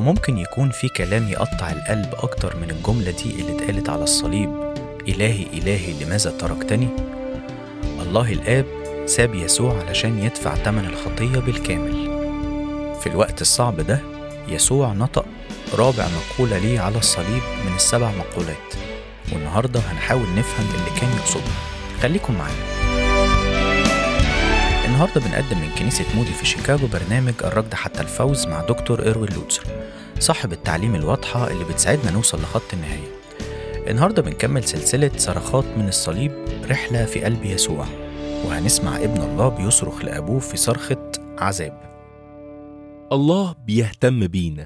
ممكن يكون في كلام يقطع القلب أكتر من الجملة دي اللي اتقالت على الصليب إلهي إلهي لماذا تركتني؟ الله الآب ساب يسوع علشان يدفع تمن الخطية بالكامل في الوقت الصعب ده يسوع نطق رابع مقولة ليه على الصليب من السبع مقولات والنهاردة هنحاول نفهم اللي كان يقصده خليكم معانا النهارده بنقدم من كنيسة مودي في شيكاغو برنامج الركض حتى الفوز مع دكتور إروين لوتسر صاحب التعليم الواضحة اللي بتساعدنا نوصل لخط النهاية النهارده بنكمل سلسلة صرخات من الصليب رحلة في قلب يسوع وهنسمع ابن الله بيصرخ لأبوه في صرخة عذاب الله بيهتم بينا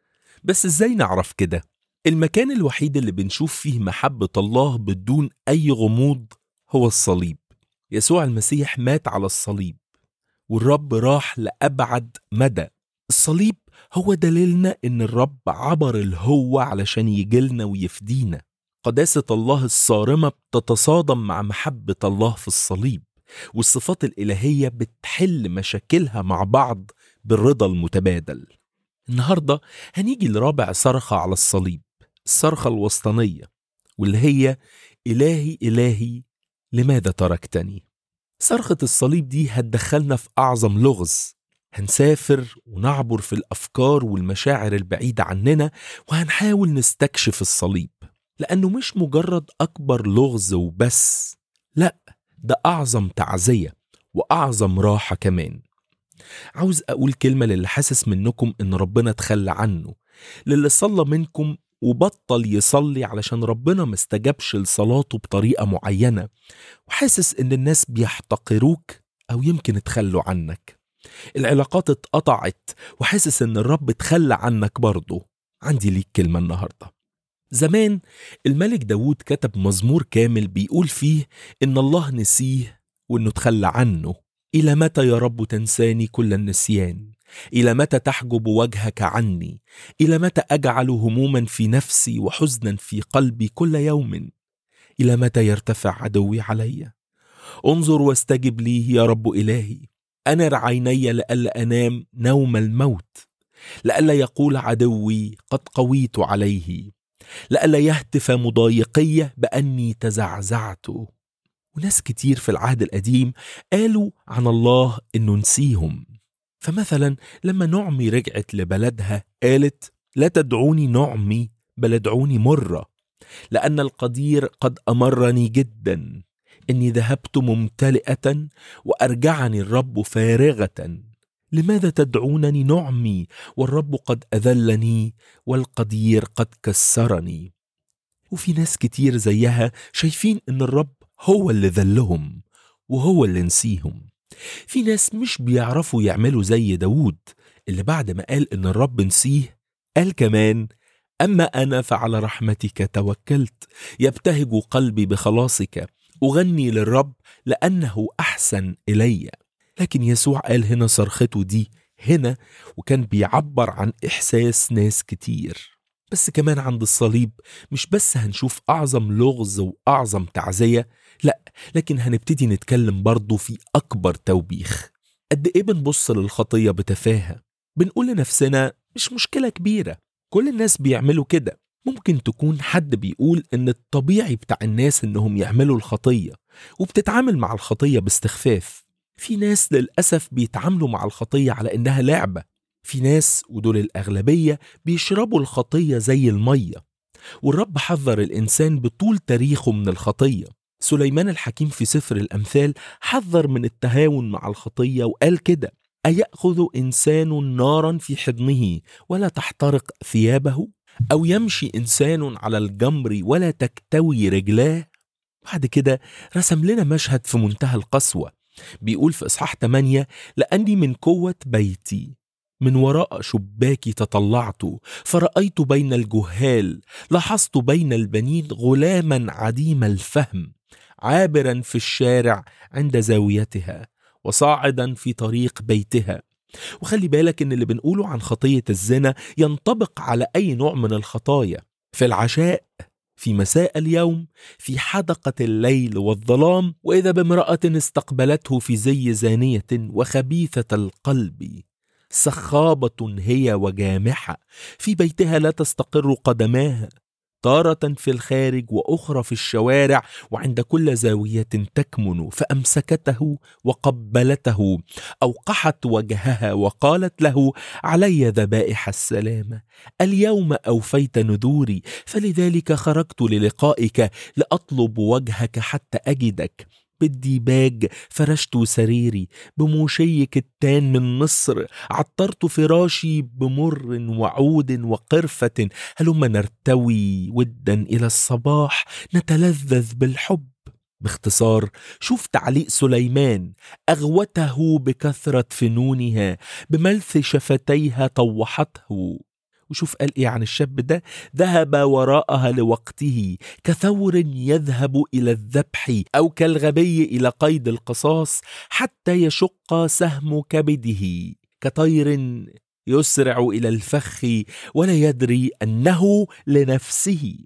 بس ازاي نعرف كده المكان الوحيد اللي بنشوف فيه محبة الله بدون أي غموض هو الصليب يسوع المسيح مات على الصليب والرب راح لأبعد مدى الصليب هو دليلنا إن الرب عبر الهوة علشان يجيلنا ويفدينا قداسة الله الصارمة بتتصادم مع محبة الله في الصليب والصفات الإلهية بتحل مشاكلها مع بعض بالرضا المتبادل النهاردة هنيجي لرابع صرخة على الصليب الصرخة الوسطانية واللي هي إلهي إلهي لماذا تركتني؟ صرخة الصليب دي هتدخلنا في أعظم لغز هنسافر ونعبر في الأفكار والمشاعر البعيدة عننا وهنحاول نستكشف الصليب لأنه مش مجرد أكبر لغز وبس لأ ده أعظم تعزية وأعظم راحة كمان عاوز أقول كلمة للي حاسس منكم إن ربنا تخلى عنه للي صلى منكم وبطل يصلي علشان ربنا ما استجابش لصلاته بطريقة معينة وحاسس إن الناس بيحتقروك أو يمكن اتخلوا عنك العلاقات اتقطعت وحاسس إن الرب اتخلى عنك برضه عندي ليك كلمة النهاردة زمان الملك داود كتب مزمور كامل بيقول فيه إن الله نسيه وإنه تخلى عنه إلى متى يا رب تنساني كل النسيان إلى متى تحجب وجهك عني إلى متى أجعل هموما في نفسي وحزنا في قلبي كل يوم إلى متى يرتفع عدوي علي انظر واستجب لي يا رب إلهي أنر عيني لئلا أنام نوم الموت لئلا يقول عدوي قد قويت عليه لئلا يهتف مضايقي بأني تزعزعت وناس كتير في العهد القديم قالوا عن الله إنه نسيهم فمثلا لما نعمي رجعت لبلدها قالت لا تدعوني نعمي بل ادعوني مرة لأن القدير قد أمرني جدا إني ذهبت ممتلئة وأرجعني الرب فارغة لماذا تدعونني نعمي والرب قد أذلني والقدير قد كسرني وفي ناس كتير زيها شايفين إن الرب هو اللي ذلهم وهو اللي نسيهم في ناس مش بيعرفوا يعملوا زي داود اللي بعد ما قال إن الرب نسيه قال كمان أما أنا فعلى رحمتك توكلت يبتهج قلبي بخلاصك أغني للرب لأنه أحسن إلي لكن يسوع قال هنا صرخته دي هنا وكان بيعبر عن إحساس ناس كتير بس كمان عند الصليب مش بس هنشوف أعظم لغز وأعظم تعزية لأ لكن هنبتدي نتكلم برضه في أكبر توبيخ قد إيه بنبص للخطية بتفاهة بنقول لنفسنا مش مشكلة كبيرة كل الناس بيعملوا كده ممكن تكون حد بيقول إن الطبيعي بتاع الناس إنهم يعملوا الخطية وبتتعامل مع الخطية باستخفاف في ناس للأسف بيتعاملوا مع الخطية على إنها لعبة في ناس ودول الأغلبية بيشربوا الخطية زي المية والرب حذر الإنسان بطول تاريخه من الخطية سليمان الحكيم في سفر الأمثال حذر من التهاون مع الخطية وقال كده أيأخذ إنسان نارا في حضنه ولا تحترق ثيابه أو يمشي إنسان على الجمر ولا تكتوي رجلاه بعد كده رسم لنا مشهد في منتهى القسوة بيقول في إصحاح 8 لأني من قوة بيتي من وراء شباكي تطلعت فرأيت بين الجهال لاحظت بين البنين غلاما عديم الفهم عابرا في الشارع عند زاويتها وصاعدا في طريق بيتها وخلي بالك ان اللي بنقوله عن خطية الزنا ينطبق على اي نوع من الخطايا في العشاء في مساء اليوم في حدقة الليل والظلام وإذا بامرأة استقبلته في زي زانية وخبيثة القلب سخابة هي وجامحة في بيتها لا تستقر قدماها تارة في الخارج وأخرى في الشوارع وعند كل زاوية تكمن فأمسكته وقبلته أوقحت وجهها وقالت له علي ذبائح السلامة اليوم أوفيت نذوري فلذلك خرجت للقائك لأطلب وجهك حتى أجدك بالديباج فرشت سريري بموشي كتان من مصر عطرت فراشي بمر وعود وقرفة هلم نرتوي ودا إلى الصباح نتلذذ بالحب باختصار شوف تعليق سليمان أغوته بكثرة فنونها بملث شفتيها طوحته وشوف قال ايه عن الشاب ده ذهب وراءها لوقته كثور يذهب الى الذبح او كالغبي الى قيد القصاص حتى يشق سهم كبده كطير يسرع الى الفخ ولا يدري انه لنفسه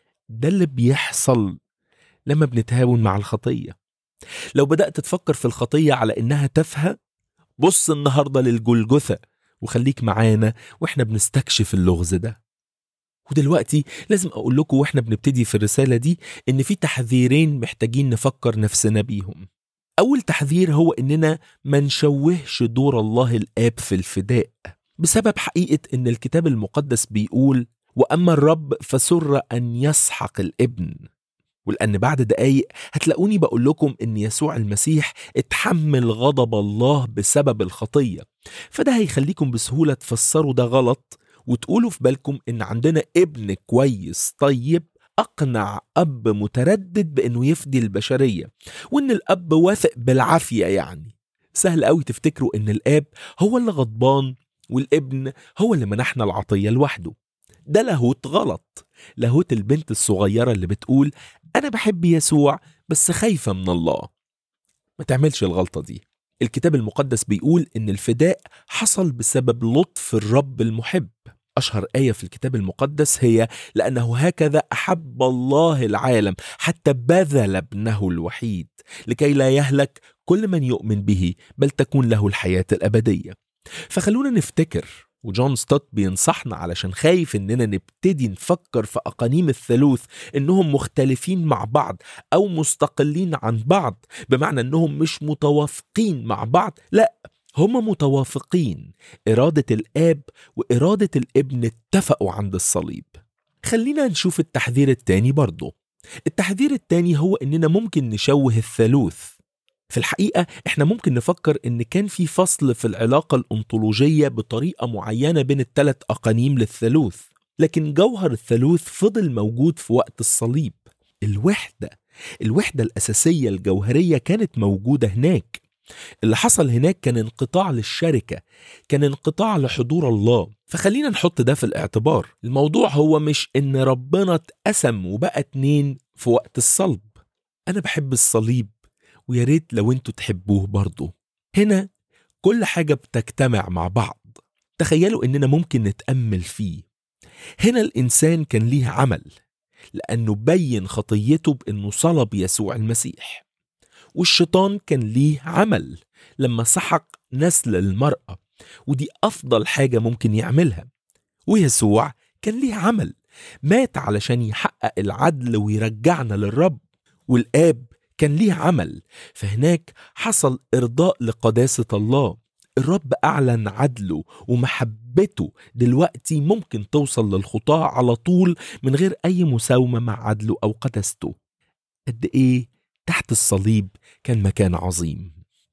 ده اللي بيحصل لما بنتهاون مع الخطيه لو بدات تفكر في الخطيه على انها تافهه بص النهارده للجلجثه وخليك معانا واحنا بنستكشف اللغز ده ودلوقتي لازم اقول لكم واحنا بنبتدي في الرساله دي ان في تحذيرين محتاجين نفكر نفسنا بيهم اول تحذير هو اننا ما نشوهش دور الله الاب في الفداء بسبب حقيقه ان الكتاب المقدس بيقول واما الرب فسر ان يسحق الابن ولأن بعد دقايق هتلاقوني بقول لكم إن يسوع المسيح اتحمل غضب الله بسبب الخطية فده هيخليكم بسهولة تفسروا ده غلط وتقولوا في بالكم إن عندنا ابن كويس طيب أقنع أب متردد بإنه يفدي البشرية وإن الأب واثق بالعافية يعني سهل قوي تفتكروا إن الآب هو اللي غضبان والابن هو اللي منحنا العطية لوحده ده لاهوت غلط لاهوت البنت الصغيرة اللي بتقول أنا بحب يسوع بس خايفة من الله ما تعملش الغلطة دي الكتاب المقدس بيقول إن الفداء حصل بسبب لطف الرب المحب أشهر آية في الكتاب المقدس هي لأنه هكذا أحب الله العالم حتى بذل ابنه الوحيد لكي لا يهلك كل من يؤمن به بل تكون له الحياة الأبدية فخلونا نفتكر وجون ستوت بينصحنا علشان خايف اننا نبتدي نفكر في اقانيم الثالوث انهم مختلفين مع بعض او مستقلين عن بعض بمعنى انهم مش متوافقين مع بعض لا هم متوافقين إرادة الآب وإرادة الابن اتفقوا عند الصليب خلينا نشوف التحذير التاني برضه التحذير التاني هو إننا ممكن نشوه الثالوث في الحقيقة احنا ممكن نفكر ان كان في فصل في العلاقة الانطولوجية بطريقة معينة بين الثلاث اقانيم للثالوث لكن جوهر الثالوث فضل موجود في وقت الصليب الوحدة الوحدة الأساسية الجوهرية كانت موجودة هناك اللي حصل هناك كان انقطاع للشركة كان انقطاع لحضور الله فخلينا نحط ده في الاعتبار الموضوع هو مش ان ربنا اتقسم وبقى اتنين في وقت الصلب انا بحب الصليب ويا ريت لو انتوا تحبوه برضه هنا كل حاجة بتجتمع مع بعض تخيلوا اننا ممكن نتأمل فيه هنا الإنسان كان ليه عمل لأنه بين خطيته بأنه صلب يسوع المسيح والشيطان كان ليه عمل لما سحق نسل المرأة ودي أفضل حاجة ممكن يعملها ويسوع كان ليه عمل مات علشان يحقق العدل ويرجعنا للرب والآب كان ليه عمل فهناك حصل إرضاء لقداسة الله الرب أعلن عدله ومحبته دلوقتي ممكن توصل للخطاة على طول من غير أي مساومة مع عدله أو قداسته قد إيه تحت الصليب كان مكان عظيم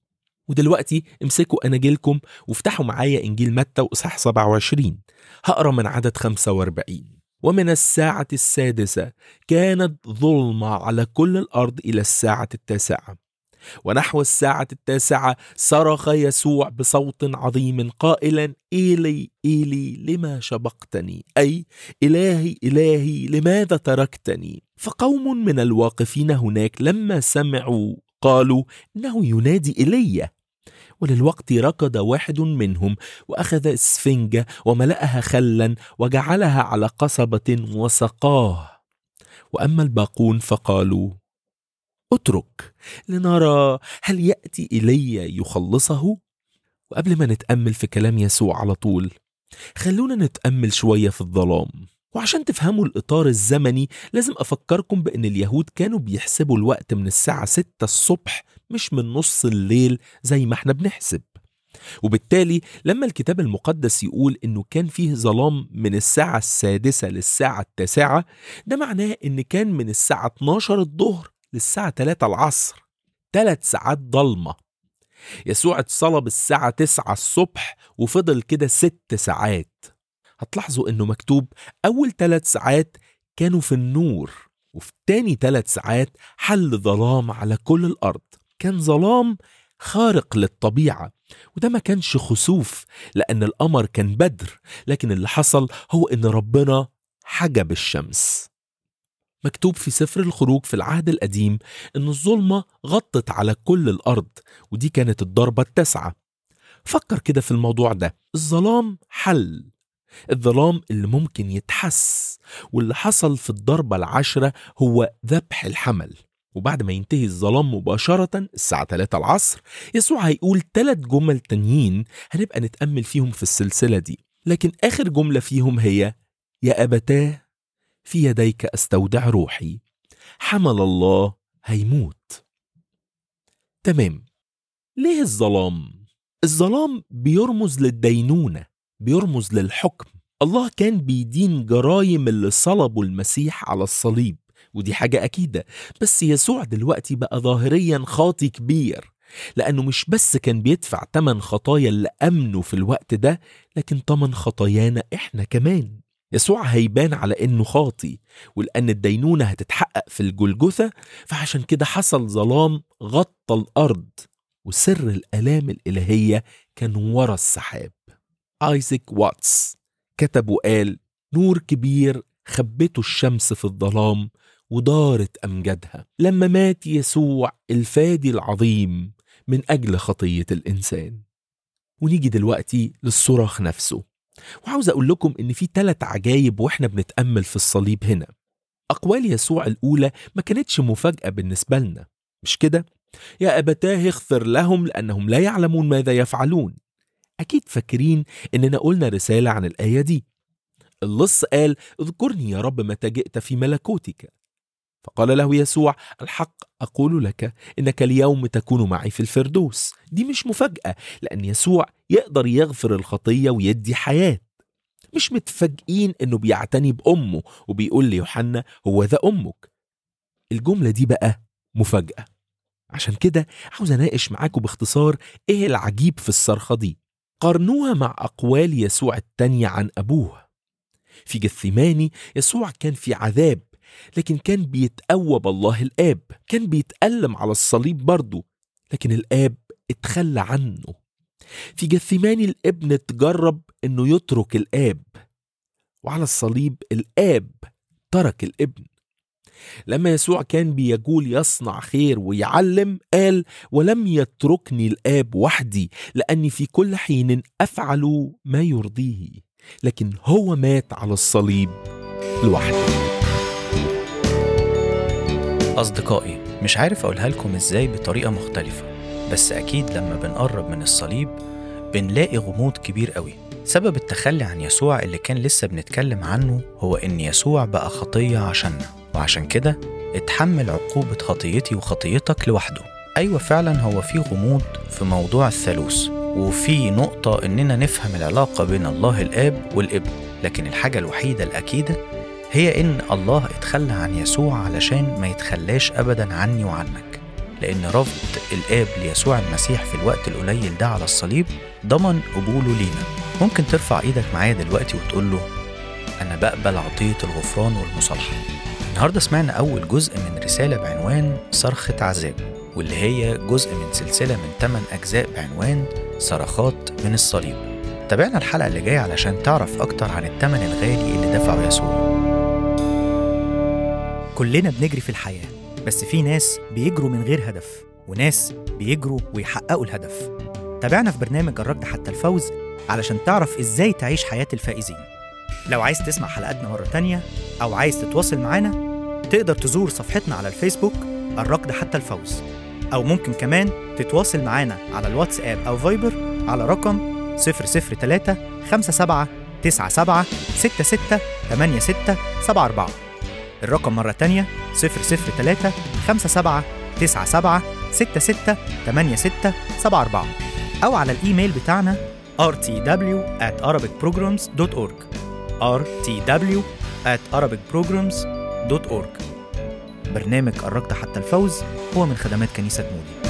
ودلوقتي امسكوا أناجيلكم وافتحوا معايا إنجيل متى وإصحاح 27 هقرا من عدد 45 ومن الساعة السادسة كانت ظلمة على كل الأرض إلى الساعة التاسعة ونحو الساعة التاسعة صرخ يسوع بصوت عظيم قائلا إيلي إيلي لما شبقتني أي إلهي إلهي لماذا تركتني فقوم من الواقفين هناك لما سمعوا قالوا إنه ينادي إيليا وللوقت ركض واحد منهم واخذ اسفنجه وملاها خلا وجعلها على قصبه وسقاه واما الباقون فقالوا اترك لنرى هل ياتي الي يخلصه وقبل ما نتأمل في كلام يسوع على طول خلونا نتأمل شوية في الظلام وعشان تفهموا الإطار الزمني لازم أفكركم بأن اليهود كانوا بيحسبوا الوقت من الساعة 6 الصبح مش من نص الليل زي ما احنا بنحسب وبالتالي لما الكتاب المقدس يقول انه كان فيه ظلام من الساعة السادسة للساعة التاسعة ده معناه ان كان من الساعة 12 الظهر للساعة 3 العصر ثلاث ساعات ضلمة يسوع اتصلب الساعة 9 الصبح وفضل كده ست ساعات هتلاحظوا انه مكتوب اول ثلاث ساعات كانوا في النور وفي تاني ثلاث ساعات حل ظلام على كل الارض كان ظلام خارق للطبيعة وده ما كانش خسوف لأن القمر كان بدر لكن اللي حصل هو إن ربنا حجب الشمس مكتوب في سفر الخروج في العهد القديم إن الظلمة غطت على كل الأرض ودي كانت الضربة التاسعة فكر كده في الموضوع ده الظلام حل الظلام اللي ممكن يتحس واللي حصل في الضربة العشرة هو ذبح الحمل وبعد ما ينتهي الظلام مباشرة الساعة 3 العصر يسوع هيقول ثلاث جمل تانيين هنبقى نتأمل فيهم في السلسلة دي لكن آخر جملة فيهم هي يا أبتاه في يديك أستودع روحي حمل الله هيموت تمام ليه الظلام؟ الظلام بيرمز للدينونة بيرمز للحكم الله كان بيدين جرايم اللي صلبوا المسيح على الصليب ودي حاجة أكيدة بس يسوع دلوقتي بقى ظاهريا خاطي كبير لأنه مش بس كان بيدفع تمن خطايا اللي أمنوا في الوقت ده لكن تمن خطايانا إحنا كمان يسوع هيبان على إنه خاطي ولأن الدينونة هتتحقق في الجلجثة فعشان كده حصل ظلام غطى الأرض وسر الآلام الإلهية كان ورا السحاب آيزيك واتس كتب وقال نور كبير خبته الشمس في الظلام ودارت أمجادها لما مات يسوع الفادي العظيم من أجل خطية الإنسان ونيجي دلوقتي للصراخ نفسه وعاوز أقول لكم إن في ثلاث عجايب وإحنا بنتأمل في الصليب هنا أقوال يسوع الأولى ما كانتش مفاجأة بالنسبة لنا مش كده؟ يا أبتاه اغفر لهم لأنهم لا يعلمون ماذا يفعلون أكيد فاكرين إننا قلنا رسالة عن الآية دي اللص قال اذكرني يا رب متى جئت في ملكوتك فقال له يسوع الحق أقول لك إنك اليوم تكون معي في الفردوس دي مش مفاجأة لأن يسوع يقدر يغفر الخطية ويدي حياة مش متفاجئين إنه بيعتني بأمه وبيقول ليوحنا هو ذا أمك الجملة دي بقى مفاجأة عشان كده عاوز أناقش معاكم باختصار إيه العجيب في الصرخة دي قارنوها مع أقوال يسوع التانية عن أبوه في جثماني يسوع كان في عذاب لكن كان بيتقوى الله الآب كان بيتألم على الصليب برضه لكن الآب اتخلى عنه في جثماني الابن اتجرب انه يترك الآب وعلى الصليب الآب ترك الابن لما يسوع كان بيجول يصنع خير ويعلم قال ولم يتركني الآب وحدي لأني في كل حين أفعل ما يرضيه لكن هو مات على الصليب لوحده أصدقائي مش عارف أقولها لكم إزاي بطريقة مختلفة بس أكيد لما بنقرب من الصليب بنلاقي غموض كبير قوي سبب التخلي عن يسوع اللي كان لسه بنتكلم عنه هو إن يسوع بقى خطية عشاننا وعشان كده اتحمل عقوبة خطيتي وخطيتك لوحده أيوة فعلا هو في غموض في موضوع الثالوث وفي نقطة إننا نفهم العلاقة بين الله الآب والابن لكن الحاجة الوحيدة الأكيدة هي إن الله اتخلى عن يسوع علشان ما يتخلاش أبدا عني وعنك لأن رفض الآب ليسوع المسيح في الوقت القليل ده على الصليب ضمن قبوله لينا ممكن ترفع إيدك معايا دلوقتي وتقول له أنا بقبل عطية الغفران والمصالحة النهاردة سمعنا أول جزء من رسالة بعنوان صرخة عذاب واللي هي جزء من سلسلة من 8 أجزاء بعنوان صرخات من الصليب تابعنا الحلقة اللي جاية علشان تعرف أكتر عن الثمن الغالي اللي دفعه يسوع كلنا بنجري في الحياة بس في ناس بيجروا من غير هدف وناس بيجروا ويحققوا الهدف تابعنا في برنامج الركض حتى الفوز علشان تعرف ازاي تعيش حياة الفائزين لو عايز تسمع حلقاتنا مرة تانية أو عايز تتواصل معانا تقدر تزور صفحتنا على الفيسبوك الركض حتى الفوز أو ممكن كمان تتواصل معانا على الواتساب أو فايبر على رقم 003 57 97 66 86 74 الرقم مرة تانية 003 57 97 66 86 74 أو على الإيميل بتاعنا rtw at arabicprograms.org rtw at arabicprograms.org برنامج قربت حتى الفوز هو من خدمات كنيسة مودي